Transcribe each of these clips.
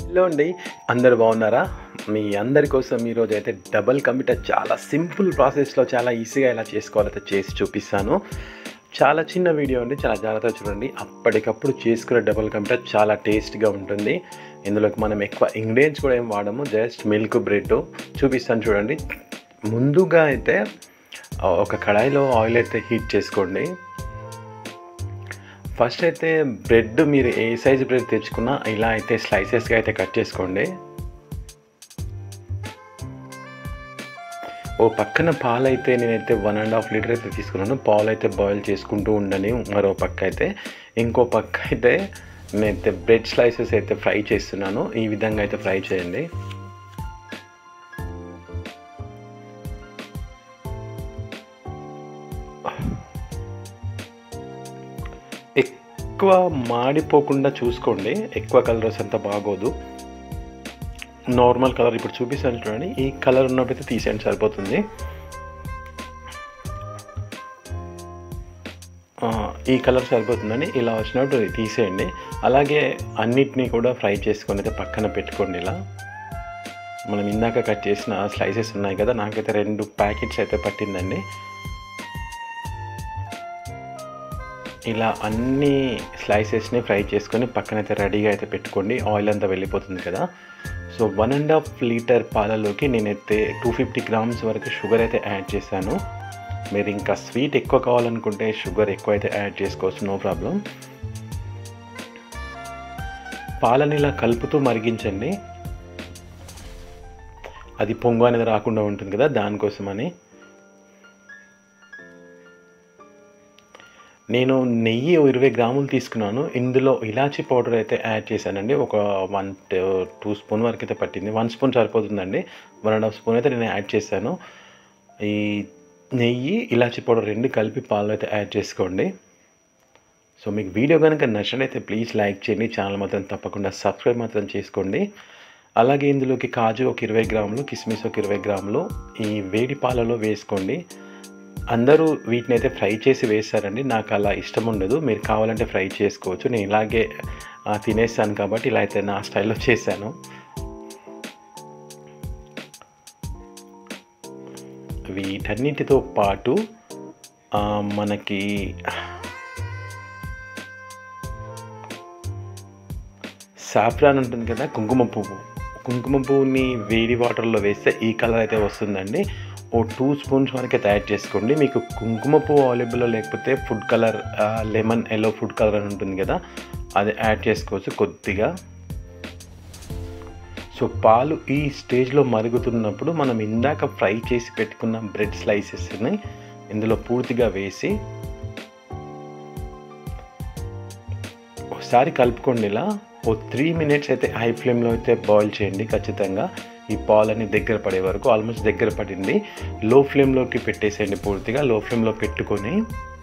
hello అండి అందరు బాగున్నారా మీ అందరి కోసం ఈరోజు అయితే డబల్ కంప్యూటర్ చాలా సింపుల్ ప్రాసెస్లో చాలా ఈజీగా ఎలా చేసుకోవాలో చేసి చూపిస్తాను చాలా చిన్న వీడియో అండి చాలా జాగ్రత్తగా చూడండి అప్పటికప్పుడు చేసుకునే డబల్ కంప్యూటర్ చాలా టేస్ట్గా ఉంటుంది ఇందులోకి మనం ఎక్కువ ఇంగ్రీడియంట్స్ కూడా ఏం వాడము జస్ట్ మిల్క్ బ్రెడ్ చూపిస్తాను చూడండి ముందుగా అయితే ఆ, ఒక కడాయిలో ఆయిల్ అయితే హీట్ చేసుకోండి ఫస్ట్ అయితే బ్రెడ్ మీరు ఏ సైజ్ బ్రెడ్ తెచ్చుకున్నా ఇలా అయితే స్లైసెస్గా అయితే కట్ చేసుకోండి ఓ పక్కన పాలు అయితే నేనైతే వన్ అండ్ హాఫ్ లీటర్ అయితే తీసుకున్నాను పాలు అయితే బాయిల్ చేసుకుంటూ ఉండని మరో పక్క అయితే ఇంకో పక్క అయితే నేనైతే బ్రెడ్ స్లైసెస్ అయితే ఫ్రై చేస్తున్నాను ఈ విధంగా అయితే ఫ్రై చేయండి ఎక్కువ మాడిపోకుండా చూసుకోండి ఎక్కువ కలర్స్ అంత బాగోదు నార్మల్ కలర్ ఇప్పుడు చూపిస్తాను చూడండి ఈ కలర్ ఉన్నప్పుడైతే తీసేయండి సరిపోతుంది ఆ, ఈ కలర్ సరిపోతుందని ఇలా వచ్చినప్పుడు తీసేయండి అలాగే అన్నిటినీ కూడా ఫ్రై చేసుకొని అయితే పక్కన పెట్టుకోండి ఇలా మనం ఇందాక కట్ చేసిన స్లైసెస్ ఉన్నాయి కదా నాకైతే రెండు ప్యాకెట్స్ అయితే పట్టిందండి ఇలా అన్ని స్లైసెస్ని ఫ్రై చేసుకొని పక్కనైతే రెడీగా అయితే పెట్టుకోండి ఆయిల్ అంతా వెళ్ళిపోతుంది కదా so one and half litre పాలలోకి నేనైతే టూ ఫిఫ్టీ గ్రామ్స్ వరకు షుగర్ అయితే యాడ్ చేశాను మీరు ఇంకా స్వీట్ ఎక్కువ కావాలనుకుంటే షుగర్ ఎక్కువ అయితే యాడ్ చేసుకోవచ్చు నో ప్రాబ్లం పాలని ఇలా కలుపుతూ మరిగించండి అది పొంగు అనేది రాకుండా ఉంటుంది కదా దానికోసమని నేను నెయ్యి ఓ ఇరవై గ్రాములు తీసుకున్నాను ఇందులో ఇలాచీ పౌడర్ అయితే యాడ్ చేశానండి ఒక వన్ టూ స్పూన్ వరకు అయితే పట్టింది వన్ స్పూన్ సరిపోతుందండి వన్ అండ్ హాఫ్ స్పూన్ అయితే నేను యాడ్ చేశాను ఈ నెయ్యి ఇలాచీ పౌడర్ రెండు కలిపి పాలు అయితే యాడ్ చేసుకోండి సో మీకు వీడియో కనుక నచ్చినట్లయితే ప్లీజ్ లైక్ చేయండి ఛానల్ మాత్రం తప్పకుండా సబ్స్క్రైబ్ మాత్రం చేసుకోండి అలాగే ఇందులోకి కాజు ఒక ఇరవై గ్రాములు కిస్మిస్ ఒక ఇరవై గ్రాములు ఈ వేడి పాలలో వేసుకోండి అందరూ వీటిని అయితే ఫ్రై చేసి వేస్తారండి నాకు అలా ఇష్టం ఉండదు మీరు కావాలంటే ఫ్రై చేసుకోవచ్చు నేను ఇలాగే ఆ, తినేస్తాను కాబట్టి ఇలా అయితే నా స్టైల్లో చేశాను వీటన్నిటితో పాటు ఆ, మనకి సాఫ్రాన్ ఉంటుంది కదా కుంకుమ పువ్వు కుంకుమ పువ్వుని వేడి వాటర్లో వేస్తే ఈ కలర్ అయితే వస్తుందండి ఓ టూ స్పూన్స్ వరకు అయితే యాడ్ చేసుకోండి మీకు కుంకుమ పువ్వు అవైలబుల్లో లేకపోతే food colour lemon yellow food colour అని ఉంటుంది కదా అది యాడ్ చేసుకోవచ్చు కొద్దిగా సో పాలు ఈ స్టేజ్లో మరుగుతున్నప్పుడు మనం ఇందాక ఫ్రై చేసి పెట్టుకున్న బ్రెడ్ స్లైసెస్ని ఇందులో పూర్తిగా వేసి ఒకసారి కలుపుకోండి ఇలా ఓ త్రీ మినిట్స్ అయితే హై ఫ్లేమ్లో అయితే బాయిల్ చేయండి ఖచ్చితంగా ఈ పాలని దగ్గర పడే వరకు ఆల్మోస్ట్ దగ్గర పడింది లో ఫ్లేమ్లోకి పెట్టేసేయండి పూర్తిగా లో ఫ్లేమ్లో పెట్టుకొని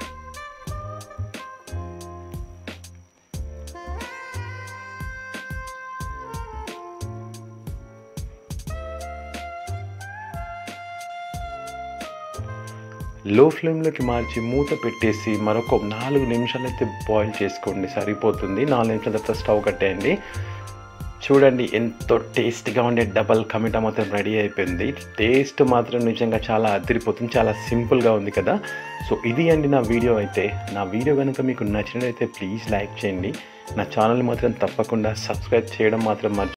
లో ఫ్లేమ్లోకి మార్చి మూత పెట్టేసి మరొక నాలుగు నిమిషాలు అయితే బాయిల్ చేసుకోండి సరిపోతుంది నాలుగు నిమిషాల తర్వాత స్టవ్ కట్టేయండి చూడండి ఎంతో టేస్ట్గా ఉండే డబల్ కమిటా మాత్రం రెడీ అయిపోయింది టేస్ట్ మాత్రం నిజంగా చాలా అదిరిపోతుంది చాలా సింపుల్గా ఉంది కదా సో ఇది అండి నా వీడియో అయితే నా వీడియో కనుక మీకు నచ్చినట్లయితే ప్లీజ్ లైక్ చేయండి నా ఛానల్ మాత్రం తప్పకుండా సబ్స్క్రైబ్ చేయడం మాత్రం మర్చి